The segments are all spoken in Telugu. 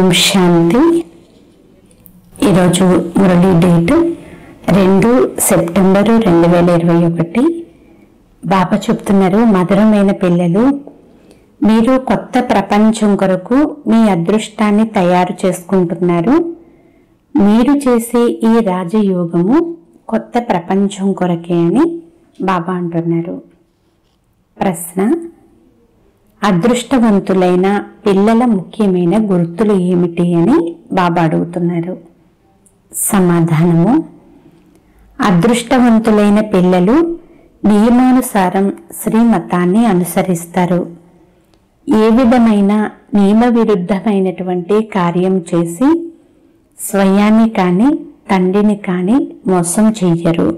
శాంతి ఈరోజు మురళీ డేట్ రెండు సెప్టెంబరు రెండు వేల ఇరవై ఒకటి బాబా చెప్తున్నారు మధురమైన పిల్లలు మీరు కొత్త ప్రపంచం కొరకు మీ అదృష్టాన్ని తయారు చేసుకుంటున్నారు మీరు చేసే ఈ రాజయోగము కొత్త ప్రపంచం కొరకే అని బాబా అంటున్నారు ప్రశ్న అదృష్టవంతులైన పిల్లల ముఖ్యమైన గుర్తులు ఏమిటి అని బాబా అడుగుతున్నారు సమాధానము అదృష్టవంతులైన పిల్లలు నియమానుసారం శ్రీమతాన్ని అనుసరిస్తారు ఏ విధమైన నియమ విరుద్ధమైనటువంటి కార్యం చేసి స్వయాన్ని కానీ తండ్రిని కానీ మోసం చెయ్యరు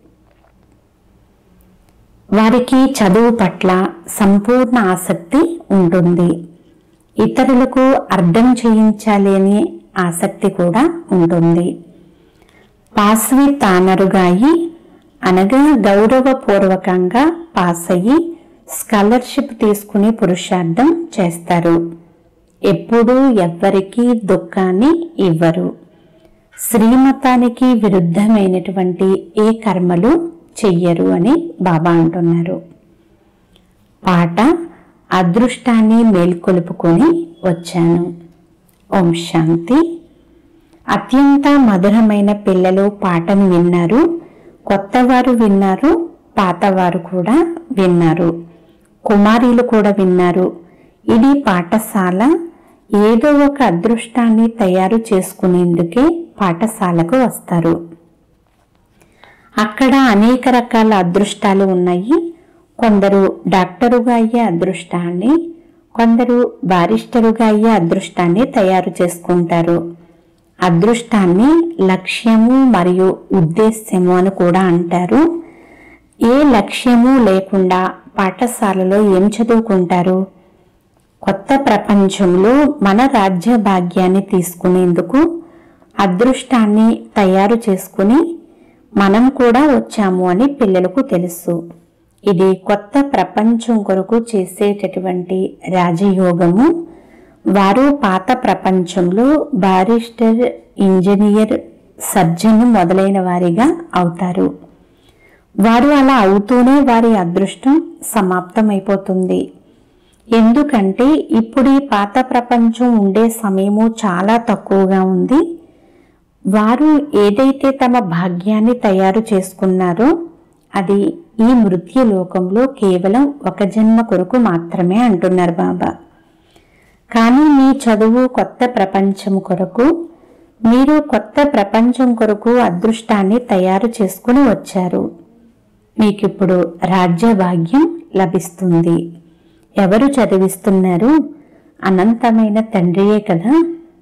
వారికి చదువు పట్ల సంపూర్ణ ఆసక్తి ఉంటుంది ఇతరులకు అర్థం చేయించాలి అనే ఆసక్తి కూడా ఉంటుంది పాస్వి తానరుగాయి అనగా గౌరవపూర్వకంగా పాస్ అయ్యి స్కాలర్షిప్ తీసుకుని పురుషార్థం చేస్తారు ఎప్పుడూ ఎవ్వరికీ దుఃఖాన్ని ఇవ్వరు శ్రీమతానికి విరుద్ధమైనటువంటి ఏ కర్మలు చెయ్యరు అని బాబా అంటున్నారు పాట అదృష్టాన్ని మేల్కొలుపుకొని వచ్చాను ఓం శాంతి అత్యంత మధురమైన పిల్లలు పాటను విన్నారు కొత్తవారు విన్నారు పాతవారు కూడా విన్నారు కుమారీలు కూడా విన్నారు ఇది పాఠశాల ఏదో ఒక అదృష్టాన్ని తయారు చేసుకునేందుకే పాఠశాలకు వస్తారు అక్కడ అనేక రకాల అదృష్టాలు ఉన్నాయి కొందరు డాక్టరుగా అయ్యే అదృష్టాన్ని కొందరు బారిస్టరుగా అయ్యే అదృష్టాన్ని తయారు చేసుకుంటారు అదృష్టాన్ని లక్ష్యము మరియు ఉద్దేశ్యము అని కూడా అంటారు ఏ లక్ష్యము లేకుండా పాఠశాలలో ఏం చదువుకుంటారు కొత్త ప్రపంచంలో మన రాజ్య భాగ్యాన్ని తీసుకునేందుకు అదృష్టాన్ని తయారు చేసుకుని మనం కూడా వచ్చాము అని పిల్లలకు తెలుసు ఇది కొత్త ప్రపంచం కొరకు చేసేటటువంటి రాజయోగము వారు పాత ప్రపంచంలో బారిస్టర్ ఇంజనీర్ సర్జన్ మొదలైన వారిగా అవుతారు వారు అలా అవుతూనే వారి అదృష్టం సమాప్తమైపోతుంది ఎందుకంటే ఇప్పుడు ఈ పాత ప్రపంచం ఉండే సమయము చాలా తక్కువగా ఉంది వారు ఏదైతే తమ భాగ్యాన్ని తయారు చేసుకున్నారో అది ఈ మృత్యు లోకంలో కేవలం ఒక జన్మ కొరకు మాత్రమే అంటున్నారు బాబా కానీ మీ చదువు కొత్త ప్రపంచం కొరకు మీరు కొత్త ప్రపంచం కొరకు అదృష్టాన్ని తయారు చేసుకుని వచ్చారు మీకిప్పుడు రాజ్య భాగ్యం లభిస్తుంది ఎవరు చదివిస్తున్నారు అనంతమైన తండ్రియే కదా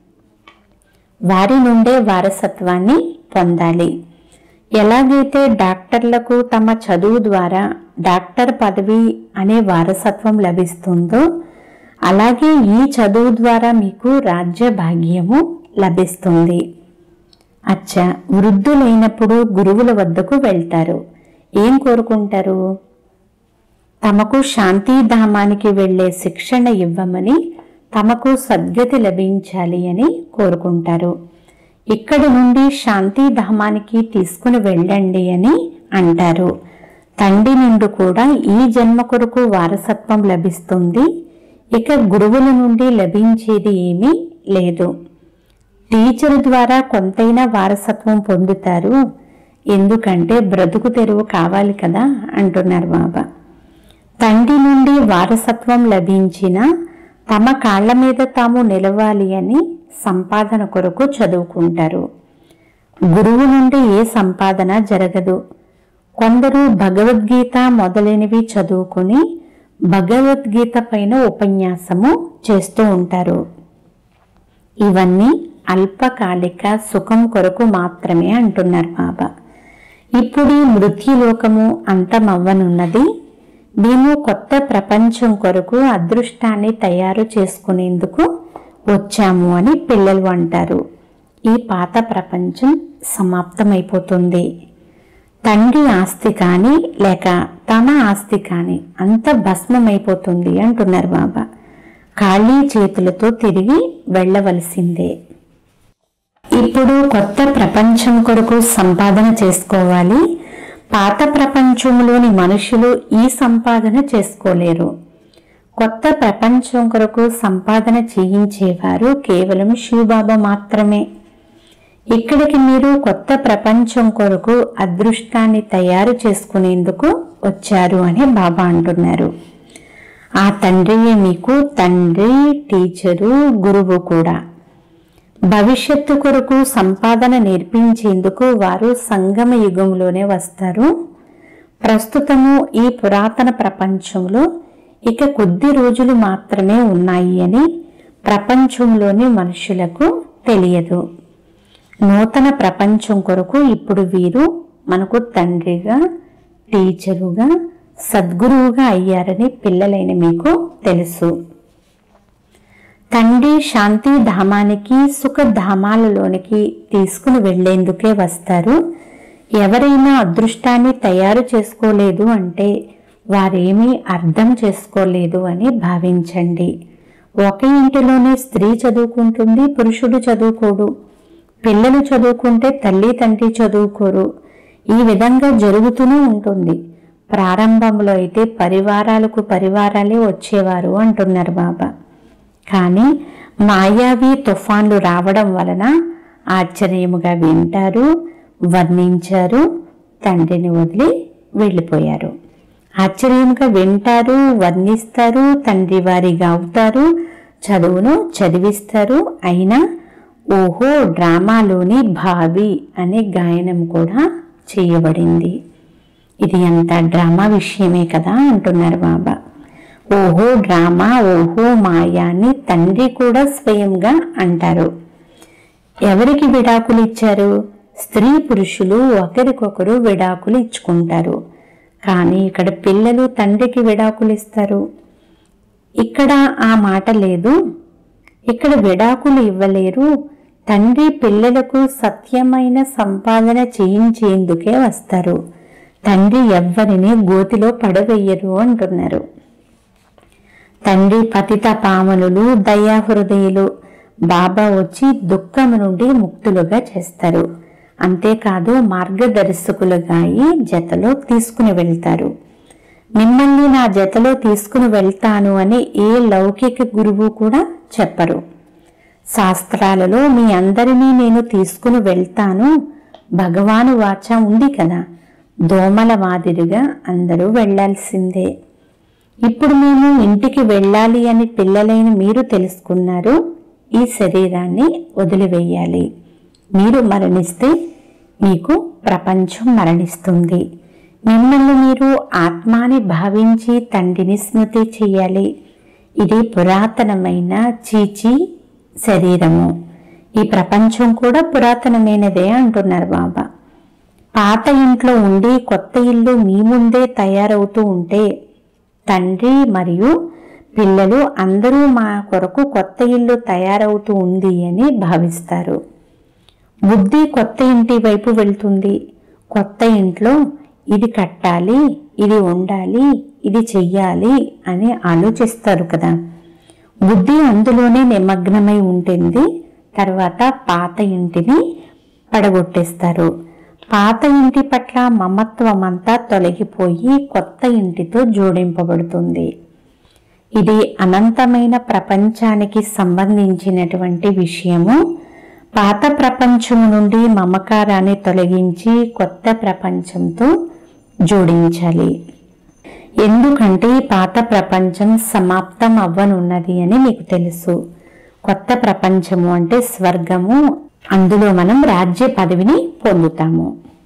వారి నుండే వారసత్వాన్ని పొందాలి ఎలాగైతే డాక్టర్లకు తమ చదువు ద్వారా డాక్టర్ పదవి అనే వారసత్వం లభిస్తుందో అలాగే ఈ చదువు ద్వారా మీకు రాజ్య భాగ్యము లభిస్తుంది అచ్చా వృద్ధులైనప్పుడు గురువుల వద్దకు వెళ్తారు ఏం కోరుకుంటారు తమకు శాంతిధామానికి వెళ్లే శిక్షణ ఇవ్వమని తమకు సద్గతి లభించాలి అని కోరుకుంటారు ఇక్కడి నుండి శాంతిధామానికి తీసుకుని వెళ్ళండి అని అంటారు తండ్రి నుండి కూడా ఈ జన్మ కొరకు వారసత్వం లభిస్తుంది ఇక గురువుల నుండి లభించేది ఏమీ లేదు టీచర్ ద్వారా కొంతైనా వారసత్వం పొందుతారు ఎందుకంటే బ్రతుకు తెరువు కావాలి కదా అంటున్నారు బాబా తండ్రి నుండి వారసత్వం లభించిన తమ కాళ్ల మీద తాము నిలవాలి అని సంపాదన కొరకు చదువుకుంటారు గురువు నుండి ఏ సంపాదన జరగదు కొందరు భగవద్గీత మొదలైనవి చదువుకుని భగవద్గీత పైన ఉపన్యాసము చేస్తూ ఉంటారు ఇవన్నీ అల్పకాలిక సుఖం కొరకు మాత్రమే అంటున్నారు బాబా ఇప్పుడు ఈ మృత్యులోకము అంతమవ్వనున్నది మేము కొత్త ప్రపంచం కొరకు అదృష్టాన్ని తయారు చేసుకునేందుకు వచ్చాము అని పిల్లలు అంటారు ఈ పాత ప్రపంచం సమాప్తమైపోతుంది తండ్రి ఆస్తి కానీ లేక తమ ఆస్తి కానీ అంత భస్మమైపోతుంది అంటున్నారు బాబా ఖాళీ చేతులతో తిరిగి వెళ్ళవలసిందే ఇప్పుడు కొత్త ప్రపంచం కొరకు సంపాదన చేసుకోవాలి పాత ప్రపంచంలోని మనుషులు ఈ సంపాదన చేసుకోలేరు కొత్త ప్రపంచం కొరకు సంపాదన చేయించేవారు కేవలం శివబాబా మాత్రమే ఇక్కడికి మీరు కొత్త ప్రపంచం కొరకు అదృష్టాన్ని తయారు చేసుకునేందుకు వచ్చారు అని బాబా అంటున్నారు ఆ తండ్రియే మీకు తండ్రి టీచరు గురువు కూడా భవిష్యత్తు కొరకు సంపాదన నేర్పించేందుకు వారు సంగమ యుగంలోనే వస్తారు ప్రస్తుతము ఈ పురాతన ప్రపంచంలో ఇక కొద్ది రోజులు మాత్రమే ఉన్నాయి అని ప్రపంచంలోని మనుషులకు తెలియదు నూతన ప్రపంచం కొరకు ఇప్పుడు వీరు మనకు తండ్రిగా టీచరుగా సద్గురువుగా అయ్యారని పిల్లలైన మీకు తెలుసు తండ్రి శాంతి ధామానికి సుఖ ధామాలలోనికి తీసుకుని వెళ్లేందుకే వస్తారు ఎవరైనా అదృష్టాన్ని తయారు చేసుకోలేదు అంటే వారేమీ అర్థం చేసుకోలేదు అని భావించండి ఒక ఇంటిలోనే స్త్రీ చదువుకుంటుంది పురుషుడు చదువుకోడు పిల్లలు చదువుకుంటే తల్లి తండ్రి చదువుకోరు ఈ విధంగా జరుగుతూనే ఉంటుంది ప్రారంభంలో అయితే పరివారాలకు పరివారాలే వచ్చేవారు అంటున్నారు బాబా కానీ మాయావి తుఫాన్లు రావడం వలన ఆశ్చర్యముగా వింటారు వర్ణించారు తండ్రిని వదిలి వెళ్ళిపోయారు ఆశ్చర్యంగా వింటారు వర్ణిస్తారు తండ్రి వారిగా అవుతారు చదువును చదివిస్తారు అయినా ఓహో డ్రామాలోని భావి అనే గాయనం కూడా చేయబడింది ఇది అంత డ్రామా విషయమే కదా అంటున్నారు బాబా ఓహో డ్రామా ఓహో మాయా అని తండ్రి కూడా స్వయంగా అంటారు ఎవరికి విడాకులు ఇచ్చారు స్త్రీ పురుషులు ఒకరికొకరు విడాకులు ఇచ్చుకుంటారు కానీ ఇక్కడ పిల్లలు తండ్రికి విడాకులు ఇస్తారు ఇక్కడ ఆ మాట లేదు ఇక్కడ విడాకులు ఇవ్వలేరు తండ్రి పిల్లలకు సత్యమైన సంపాదన చేయించేందుకే వస్తారు తండ్రి ఎవ్వరిని గోతిలో పడవేయరు అంటున్నారు తండ్రి పతిత పామనులు దయాహృదయులు బాబా వచ్చి దుఃఖం నుండి ముక్తులుగా చేస్తారు అంతేకాదు మార్గదర్శకులుగా అయి జతలో తీసుకుని వెళ్తారు మిమ్మల్ని నా జతలో తీసుకుని వెళ్తాను అని ఏ లౌకిక గురువు కూడా చెప్పరు శాస్త్రాలలో మీ అందరినీ నేను తీసుకుని వెళ్తాను భగవాను వాచ ఉంది కదా దోమల మాదిరిగా అందరూ వెళ్ళాల్సిందే ఇప్పుడు మేము ఇంటికి వెళ్ళాలి అని పిల్లలైన మీరు తెలుసుకున్నారు ఈ శరీరాన్ని వదిలివేయాలి మీరు మరణిస్తే మీకు ప్రపంచం మరణిస్తుంది మిమ్మల్ని మీరు ఆత్మాని భావించి తండ్రిని స్మృతి చేయాలి ఇది పురాతనమైన చీచి శరీరము ఈ ప్రపంచం కూడా పురాతనమైనదే అంటున్నారు బాబా పాత ఇంట్లో ఉండి కొత్త ఇల్లు మీ ముందే తయారవుతూ ఉంటే తండ్రి మరియు పిల్లలు అందరూ మా కొరకు కొత్త ఇల్లు తయారవుతూ ఉంది అని భావిస్తారు బుద్ధి కొత్త ఇంటి వైపు వెళ్తుంది కొత్త ఇంట్లో ఇది కట్టాలి ఇది ఉండాలి ఇది చెయ్యాలి అని ఆలోచిస్తారు కదా బుద్ధి అందులోనే నిమగ్నమై ఉంటుంది తర్వాత పాత ఇంటిని పడగొట్టేస్తారు పాత ఇంటి పట్ల మమత్వం అంతా తొలగిపోయి కొత్త ఇంటితో జోడింపబడుతుంది ఇది అనంతమైన ప్రపంచానికి సంబంధించినటువంటి విషయము పాత ప్రపంచం నుండి మమకారాన్ని తొలగించి కొత్త ప్రపంచంతో జోడించాలి ఎందుకంటే పాత ప్రపంచం సమాప్తం అవ్వనున్నది అని మీకు తెలుసు కొత్త ప్రపంచము అంటే స్వర్గము అందులో మనం రాజ్య పదవిని పొందుతాము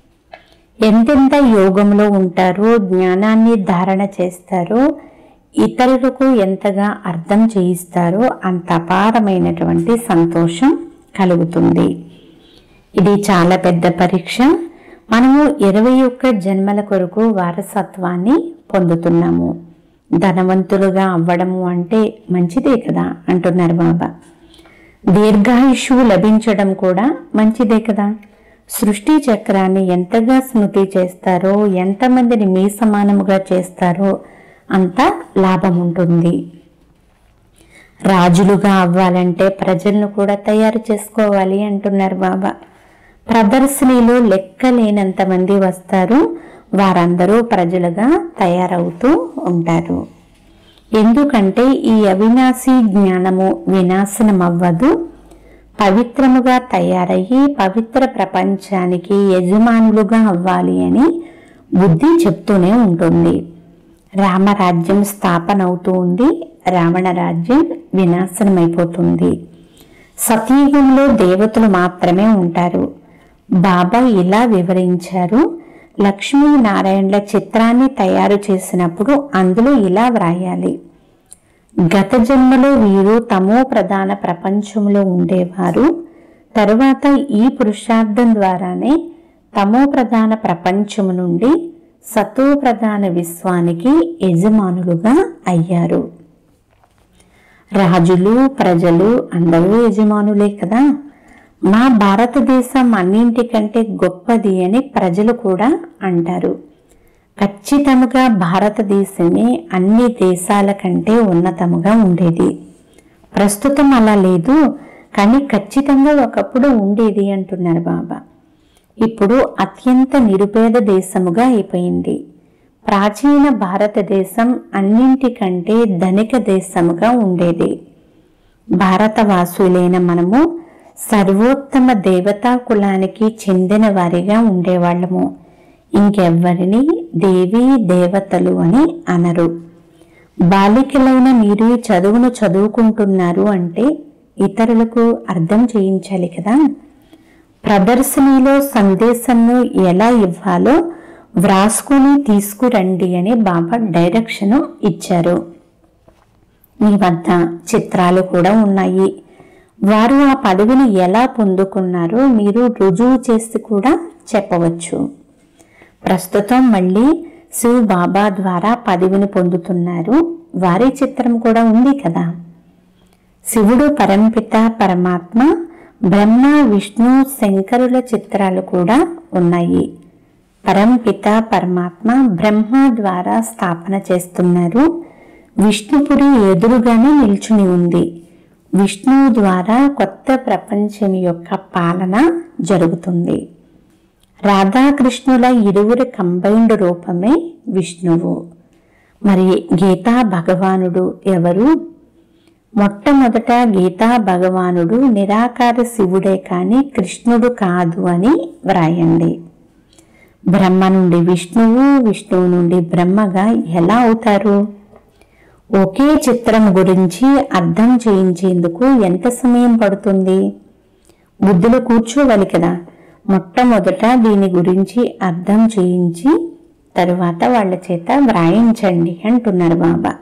ఎంతెంత యోగంలో ఉంటారో జ్ఞానాన్ని ధారణ చేస్తారో ఇతరులకు ఎంతగా అర్థం చేయిస్తారో అంత అపారమైనటువంటి సంతోషం కలుగుతుంది ఇది చాలా పెద్ద పరీక్ష మనము ఇరవై ఒక్క జన్మల కొరకు వారసత్వాన్ని పొందుతున్నాము ధనవంతులుగా అవ్వడము అంటే మంచిదే కదా అంటున్నారు బాబా దీర్ఘాయుష్యు లభించడం కూడా మంచిదే కదా సృష్టి చక్రాన్ని ఎంతగా స్మృతి చేస్తారో ఎంతమందిని మీ సమానముగా చేస్తారో అంత లాభం ఉంటుంది రాజులుగా అవ్వాలంటే ప్రజలను కూడా తయారు చేసుకోవాలి అంటున్నారు బాబా ప్రదర్శనలో లెక్కలేనంత మంది వస్తారు వారందరూ ప్రజలుగా తయారవుతూ ఉంటారు ఎందుకంటే ఈ అవినాశి జ్ఞానము వినాశనం అవ్వదు పవిత్రముగా తయారయ్యి పవిత్ర ప్రపంచానికి యజమానులుగా అవ్వాలి అని బుద్ధి చెప్తూనే ఉంటుంది రామరాజ్యం స్థాపన అవుతూ ఉంది రావణ రాజ్యం వినాశనమైపోతుంది సతయుగంలో దేవతలు మాత్రమే ఉంటారు బాబా ఇలా వివరించారు లక్ష్మీనారాయణల చిత్రాన్ని తయారు చేసినప్పుడు అందులో ఇలా వ్రాయాలి గత జన్మలో వీరు తమో ప్రధాన ప్రపంచంలో ఉండేవారు తరువాత ఈ పురుషార్థం ద్వారానే తమో ప్రధాన ప్రపంచము నుండి సతో ప్రధాన విశ్వానికి యజమానులుగా అయ్యారు రాజులు ప్రజలు అందరూ యజమానులే కదా మా భారతదేశం అన్నింటికంటే గొప్పది అని ప్రజలు కూడా అంటారు ఖచ్చితముగా భారతదేశమే అన్ని దేశాల కంటే ఉన్నతముగా ఉండేది ప్రస్తుతం అలా లేదు కానీ ఖచ్చితంగా ఒకప్పుడు ఉండేది అంటున్నారు బాబా ఇప్పుడు అత్యంత నిరుపేద దేశముగా అయిపోయింది ప్రాచీన భారతదేశం అన్నింటికంటే ధనిక దేశముగా ఉండేది భారతవాసులైన మనము సర్వోత్తమ దేవతా కులానికి చెందిన వారిగా ఉండేవాళ్ళము ఇంకెవ్వరిని దేవీ దేవతలు అని అనరు బాలికలైన మీరు ఈ చదువును చదువుకుంటున్నారు అంటే ఇతరులకు అర్థం చేయించాలి కదా ప్రదర్శనలో సందేశంను ఎలా ఇవ్వాలో వ్రాసుకుని తీసుకురండి అని బాబా డైరెక్షన్ ఇచ్చారు మీ వద్ద చిత్రాలు కూడా ఉన్నాయి వారు ఆ పదవిని ఎలా పొందుకున్నారో మీరు రుజువు చేసి కూడా చెప్పవచ్చు ప్రస్తుతం మళ్ళీ శివ్ బాబా ద్వారా పదవిని పొందుతున్నారు వారి చిత్రం కూడా ఉంది కదా శివుడు పరంపిత పరమాత్మ బ్రహ్మ విష్ణు శంకరుల చిత్రాలు కూడా ఉన్నాయి పరంపిత పరమాత్మ బ్రహ్మ ద్వారా స్థాపన చేస్తున్నారు విష్ణుపురి ఎదురుగానే నిల్చుని ఉంది విష్ణువు ద్వారా కొత్త ప్రపంచం యొక్క పాలన జరుగుతుంది రాధాకృష్ణుల ఇరువురి కంబైన్డ్ రూపమే విష్ణువు మరి గీతా భగవానుడు ఎవరు మొట్టమొదట గీతా భగవానుడు నిరాకార శివుడే కాని కృష్ణుడు కాదు అని వ్రాయండి బ్రహ్మ నుండి విష్ణువు విష్ణువు నుండి బ్రహ్మగా ఎలా అవుతారు ఒకే చిత్రం గురించి అర్థం చేయించేందుకు ఎంత సమయం పడుతుంది బుద్ధులు కూర్చోవాలి కదా మొట్టమొదట దీని గురించి అర్థం చేయించి తరువాత వాళ్ళ చేత వ్రాయించండి అంటున్నారు బాబా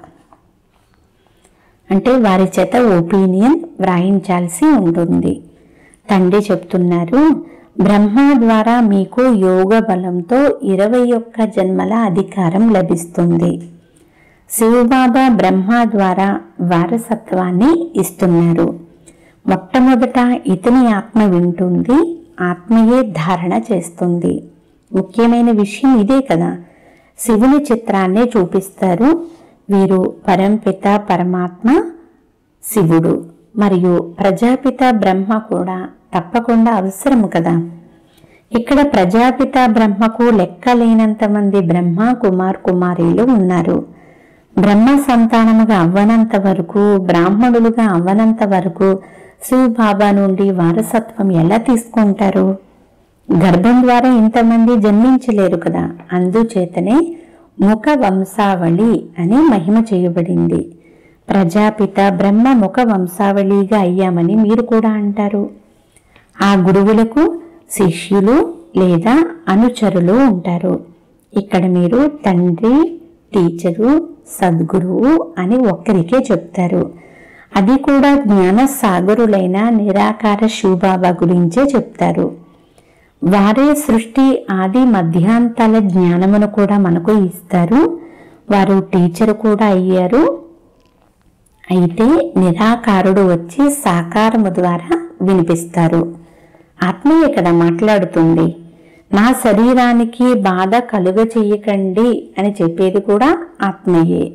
అంటే వారి చేత ఒపీనియన్ వ్రాయించాల్సి ఉంటుంది తండ్రి చెప్తున్నారు బ్రహ్మ ద్వారా మీకు యోగ బలంతో ఇరవై ఒక్క జన్మల అధికారం లభిస్తుంది శివబాబా బ్రహ్మ ద్వారా వారసత్వాన్ని ఇస్తున్నారు మొట్టమొదట ఇతని ఆత్మ వింటుంది ఆత్మయే ధారణ చేస్తుంది ముఖ్యమైన విషయం ఇదే కదా శివుని చిత్రాన్నే చూపిస్తారు వీరు పరంపిత పరమాత్మ శివుడు మరియు ప్రజాపిత బ్రహ్మ కూడా తప్పకుండా అవసరము కదా ఇక్కడ ప్రజాపిత బ్రహ్మకు లెక్కలేనంత మంది బ్రహ్మ కుమార్ కుమారీలు ఉన్నారు బ్రహ్మ సంతానముగా అవ్వనంత వరకు బ్రాహ్మణులుగా అవ్వనంత వరకు శివబాబా నుండి వారసత్వం ఎలా తీసుకుంటారు గర్భం ద్వారా ఇంతమంది జన్మించలేరు కదా అందుచేతనే ముఖ వంశావళి అని మహిమ చేయబడింది ప్రజాపిత బ్రహ్మ ముఖ వంశావళిగా అయ్యామని మీరు కూడా అంటారు ఆ గురువులకు శిష్యులు లేదా అనుచరులు ఉంటారు ఇక్కడ మీరు తండ్రి టీచరు సద్గురువు అని ఒక్కరికే చెప్తారు అది కూడా జ్ఞాన సాగరులైన నిరాకార శివబాబా గురించే చెప్తారు వారే సృష్టి ఆది మధ్యాంతాల జ్ఞానమును కూడా మనకు ఇస్తారు వారు టీచర్ కూడా అయ్యారు అయితే నిరాకారుడు వచ్చి సాకారము ద్వారా వినిపిస్తారు ఆత్మ ఇక్కడ మాట్లాడుతుంది నా శరీరానికి బాధ కలుగ చెయ్యకండి అని చెప్పేది కూడా ఆత్మయే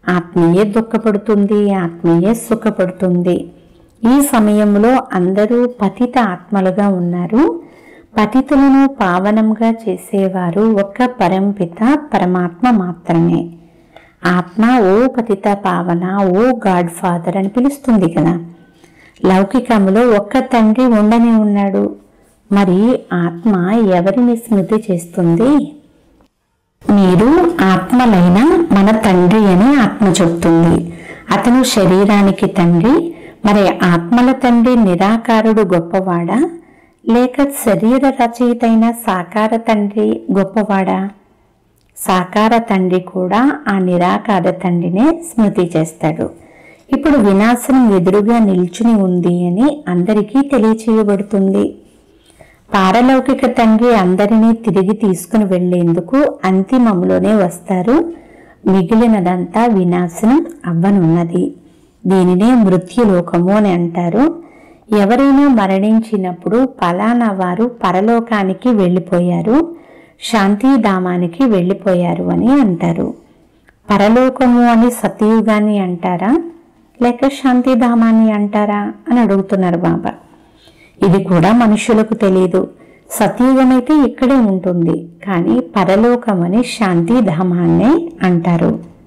ఆత్మీయే దుఃఖపడుతుంది ఆత్మీయే సుఖపడుతుంది ఈ సమయంలో అందరూ పతిత ఆత్మలుగా ఉన్నారు పతితులను పావనంగా చేసేవారు ఒక్క పరంపిత పరమాత్మ మాత్రమే ఆత్మ ఓ పతిత పావన ఓ గాడ్ ఫాదర్ అని పిలుస్తుంది కదా లౌకికములో ఒక్క తండ్రి ఉండనే ఉన్నాడు మరి ఆత్మ ఎవరిని స్మృతి చేస్తుంది మీరు ఆత్మలైన మన తండ్రి అని ఆత్మ చెప్తుంది అతను శరీరానికి తండ్రి మరి ఆత్మల తండ్రి నిరాకారుడు గొప్పవాడా లేక శరీర రచయితైన సాకార తండ్రి గొప్పవాడా సాకార తండ్రి కూడా ఆ నిరాకార తండ్రినే స్మృతి చేస్తాడు ఇప్పుడు వినాశనం ఎదురుగా నిల్చుని ఉంది అని అందరికీ తెలియచేయబడుతుంది పారలౌకిక తండ్రి అందరినీ తిరిగి తీసుకుని వెళ్లేందుకు అంతిమంలోనే వస్తారు మిగిలినదంతా వినాశనం అవ్వనున్నది దీనినే మృత్యులోకము అని అంటారు ఎవరైనా మరణించినప్పుడు పలానా వారు పరలోకానికి వెళ్ళిపోయారు శాంతిధామానికి వెళ్ళిపోయారు అని అంటారు పరలోకము అని సతయుగాన్ని అంటారా లేక శాంతిధామాన్ని అంటారా అని అడుగుతున్నారు బాబా ఇది కూడా మనుషులకు తెలియదు సతయుగమైతే ఇక్కడే ఉంటుంది కానీ పరలోకమని శాంతిధామాన్నే అంటారు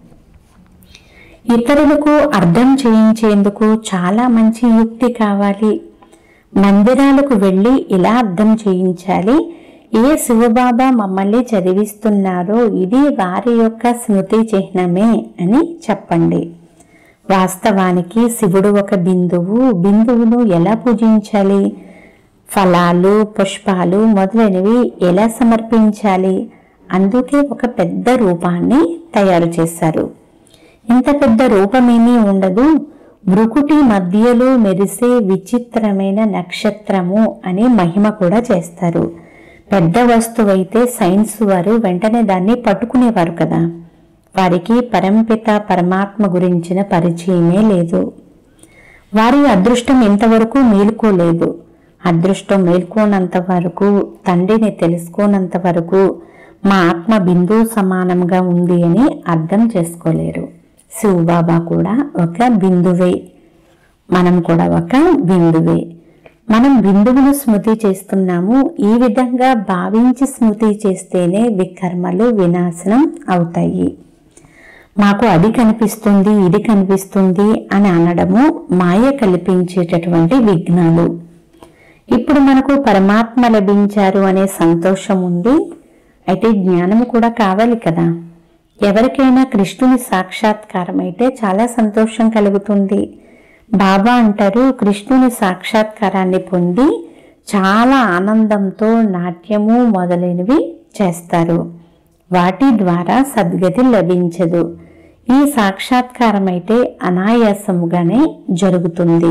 ఇతరులకు అర్థం చేయించేందుకు చాలా మంచి యుక్తి కావాలి మందిరాలకు వెళ్ళి ఇలా అర్థం చేయించాలి ఏ శివబాబా మమ్మల్ని చదివిస్తున్నారో ఇది వారి యొక్క స్మృతి చిహ్నమే అని చెప్పండి వాస్తవానికి శివుడు ఒక బిందువు బిందువును ఎలా పూజించాలి ఫలాలు పుష్పాలు మొదలైనవి ఎలా సమర్పించాలి అందుకే ఒక పెద్ద రూపాన్ని తయారు చేశారు ఇంత పెద్ద రూపమేమీ ఉండదు భృకుటి మధ్యలో మెరిసే విచిత్రమైన నక్షత్రము అని మహిమ కూడా చేస్తారు పెద్ద వస్తువైతే సైన్స్ వారు వెంటనే దాన్ని పట్టుకునేవారు కదా వారికి పరంపిత పరమాత్మ గురించిన పరిచయమే లేదు వారి అదృష్టం ఇంతవరకు మేలుకోలేదు అదృష్టం మేల్కోనంత వరకు తండ్రిని తెలుసుకోనంత వరకు మా ఆత్మ బిందువు సమానంగా ఉంది అని అర్థం చేసుకోలేరు శివబాబా కూడా ఒక బిందువే మనం కూడా ఒక బిందువే మనం బిందువును స్మృతి చేస్తున్నాము ఈ విధంగా భావించి స్మృతి చేస్తేనే వికర్మలు వినాశనం అవుతాయి మాకు అది కనిపిస్తుంది ఇది కనిపిస్తుంది అని అనడము మాయ కల్పించేటటువంటి విఘ్నాలు ఇప్పుడు మనకు పరమాత్మ లభించారు అనే సంతోషం ఉంది అయితే జ్ఞానము కూడా కావాలి కదా ఎవరికైనా కృష్ణుని సాక్షాత్కారం అయితే చాలా సంతోషం కలుగుతుంది బాబా అంటారు కృష్ణుని సాక్షాత్కారాన్ని పొంది చాలా ఆనందంతో నాట్యము మొదలైనవి చేస్తారు వాటి ద్వారా సద్గతి లభించదు ఈ సాక్షాత్కారం అయితే అనాయాసముగానే జరుగుతుంది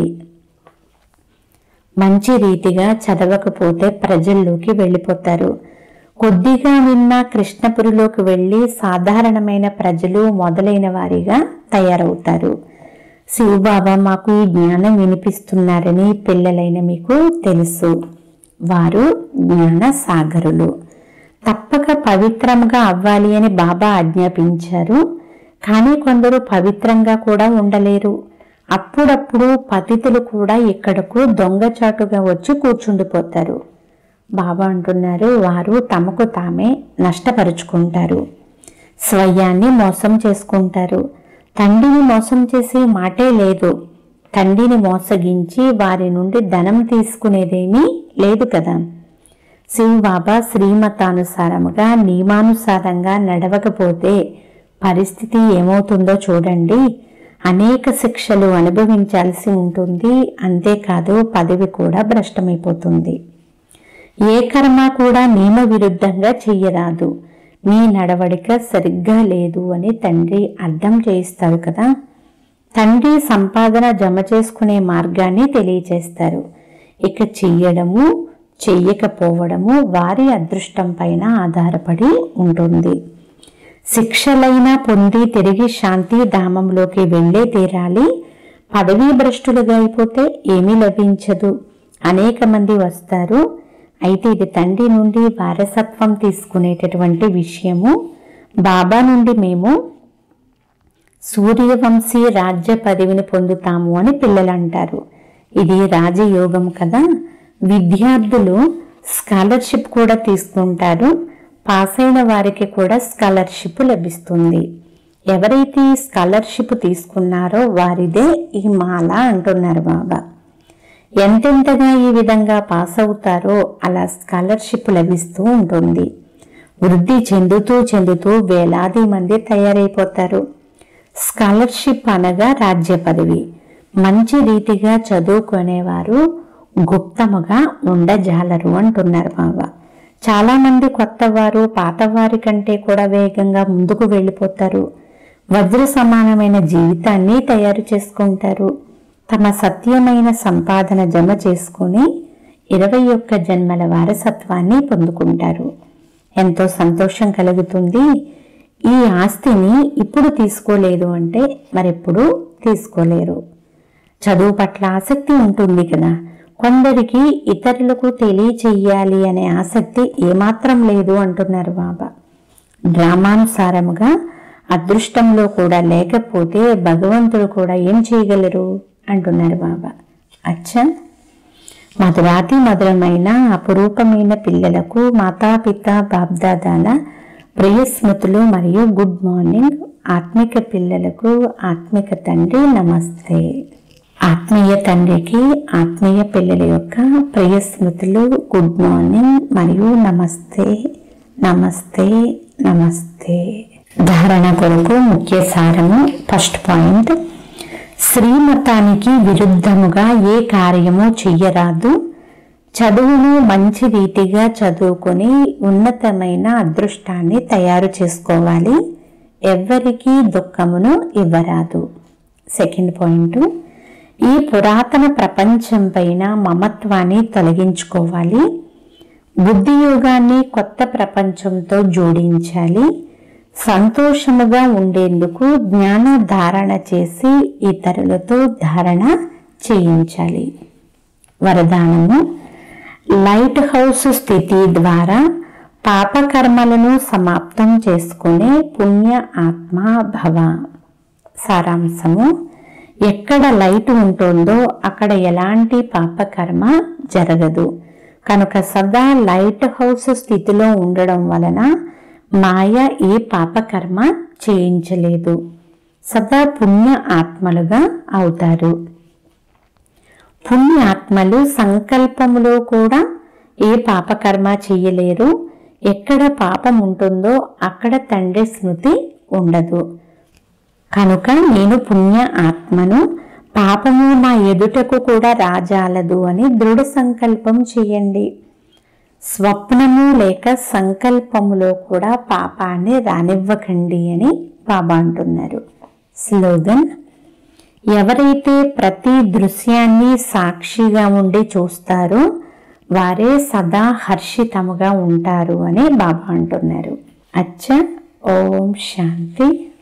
మంచి రీతిగా చదవకపోతే ప్రజల్లోకి వెళ్ళిపోతారు కొద్దిగా విన్న కృష్ణపురిలోకి వెళ్ళి సాధారణమైన ప్రజలు మొదలైన వారిగా తయారవుతారు శివబాబా మాకు ఈ జ్ఞానం వినిపిస్తున్నారని పిల్లలైన మీకు తెలుసు వారు జ్ఞాన సాగరులు తప్పక పవిత్రంగా అవ్వాలి అని బాబా ఆజ్ఞాపించారు కానీ కొందరు పవిత్రంగా కూడా ఉండలేరు అప్పుడప్పుడు పతితులు కూడా ఇక్కడకు దొంగచాటుగా వచ్చి కూర్చుండిపోతారు బాబా అంటున్నారు వారు తమకు తామే నష్టపరుచుకుంటారు స్వయాన్ని మోసం చేసుకుంటారు తండ్రిని మోసం చేసే మాటే లేదు తండ్రిని మోసగించి వారి నుండి ధనం తీసుకునేదేమీ లేదు కదా శివబాబా శ్రీమతానుసారముగా నియమానుసారంగా నడవకపోతే పరిస్థితి ఏమవుతుందో చూడండి అనేక శిక్షలు అనుభవించాల్సి ఉంటుంది అంతేకాదు పదవి కూడా భ్రష్టమైపోతుంది ఏ కర్మ కూడా నియమ విరుద్ధంగా చెయ్యరాదు మీ నడవడిక సరిగ్గా లేదు అని తండ్రి అర్థం చేయిస్తారు కదా తండ్రి సంపాదన జమ చేసుకునే మార్గాన్ని తెలియచేస్తారు ఇక చెయ్యడము చెయ్యకపోవడము వారి అదృష్టం పైన ఆధారపడి ఉంటుంది శిక్షలైనా పొంది తిరిగి శాంతి ధామంలోకి వెళ్ళే తీరాలి పదవీ భ్రష్టులుగా అయిపోతే ఏమీ లభించదు అనేక మంది వస్తారు అయితే ఇది తండ్రి నుండి వారసత్వం తీసుకునేటటువంటి విషయము బాబా నుండి మేము సూర్యవంశీ రాజ్య పదవిని పొందుతాము అని పిల్లలు అంటారు ఇది రాజయోగం కదా విద్యార్థులు స్కాలర్షిప్ కూడా తీసుకుంటారు పాస్ అయిన వారికి కూడా స్కాలర్షిప్ లభిస్తుంది ఎవరైతే ఈ స్కాలర్షిప్ తీసుకున్నారో వారిదే ఈ మాల అంటున్నారు బాబా ఎంతెంతగా ఈ విధంగా పాస్ అవుతారో అలా స్కాలర్షిప్ లభిస్తూ ఉంటుంది వృద్ధి చెందుతూ చెందుతూ వేలాది మంది తయారైపోతారు స్కాలర్షిప్ అనగా రాజ్య పదవి మంచి రీతిగా చదువుకునేవారు గుప్తముగా ఉండజాలరు అంటున్నారు బాబా చాలా మంది కొత్త వారు పాతవారి కంటే కూడా వేగంగా ముందుకు వెళ్ళిపోతారు వజ్ర సమానమైన జీవితాన్ని తయారు చేసుకుంటారు తమ సత్యమైన సంపాదన జమ చేసుకుని ఇరవై ఒక్క జన్మల వారసత్వాన్ని పొందుకుంటారు ఎంతో సంతోషం కలుగుతుంది ఈ ఆస్తిని ఇప్పుడు తీసుకోలేదు అంటే మరెప్పుడు తీసుకోలేరు చదువు పట్ల ఆసక్తి ఉంటుంది కదా కొందరికి ఇతరులకు తెలియచెయ్యాలి అనే ఆసక్తి ఏమాత్రం లేదు అంటున్నారు బాబా డ్రామానుసారముగా అదృష్టంలో కూడా లేకపోతే భగవంతుడు కూడా ఏం చేయగలరు అంటున్నారు బాబా అచ్చా మధురాతి మధురమైన అపురూపమైన పిల్లలకు మాతాపిత బాబ్దాదాల ప్రియ స్మృతులు మరియు గుడ్ మార్నింగ్ ఆత్మిక పిల్లలకు ఆత్మిక తండ్రి నమస్తే ఆత్మీయ తండ్రికి ఆత్మీయ పిల్లల యొక్క ప్రియ స్మృతులు గుడ్ మార్నింగ్ మరియు నమస్తే నమస్తే నమస్తే ధారణ కొరకు ముఖ్య సారము ఫస్ట్ పాయింట్ శ్రీమతానికి విరుద్ధముగా ఏ కార్యము చెయ్యరాదు చదువును మంచి రీతిగా చదువుకొని ఉన్నతమైన అదృష్టాన్ని తయారు చేసుకోవాలి ఎవ్వరికీ దుఃఖమును ఇవ్వరాదు సెకండ్ పాయింట్ ఈ పురాతన ప్రపంచం పైన మమత్వాన్ని తొలగించుకోవాలి బుద్ధియోగాన్ని కొత్త ప్రపంచంతో జోడించాలి సంతోషముగా ఉండేందుకు జ్ఞాన ధారణ చేసి ఇతరులతో ధారణ చేయించాలి వరదానము లైట్ హౌస్ స్థితి ద్వారా పాపకర్మలను సమాప్తం చేసుకునే పుణ్య ఆత్మ భవ సారాంశము ఎక్కడ లైట్ ఉంటుందో అక్కడ ఎలాంటి పాపకర్మ జరగదు కనుక సదా లైట్ హౌస్ స్థితిలో ఉండడం వలన మాయ ఏ పాపకర్మ చేయించలేదు సదా పుణ్య ఆత్మలుగా అవుతారు పుణ్యాత్మలు సంకల్పములో కూడా ఏ పాపకర్మ చెయ్యలేరు ఎక్కడ పాపం ఉంటుందో అక్కడ తండ్రి స్మృతి ఉండదు కనుక నేను పుణ్య ఆత్మను పాపము నా ఎదుటకు కూడా రాజాలదు అని దృఢ సంకల్పం చేయండి స్వప్నము లేక సంకల్పములో కూడా పాపాన్ని రానివ్వకండి అని బాబా అంటున్నారు స్లోగన్ ఎవరైతే ప్రతి దృశ్యాన్ని సాక్షిగా ఉండి చూస్తారో వారే సదా హర్షితముగా ఉంటారు అని బాబా అంటున్నారు అచ్చ ఓం శాంతి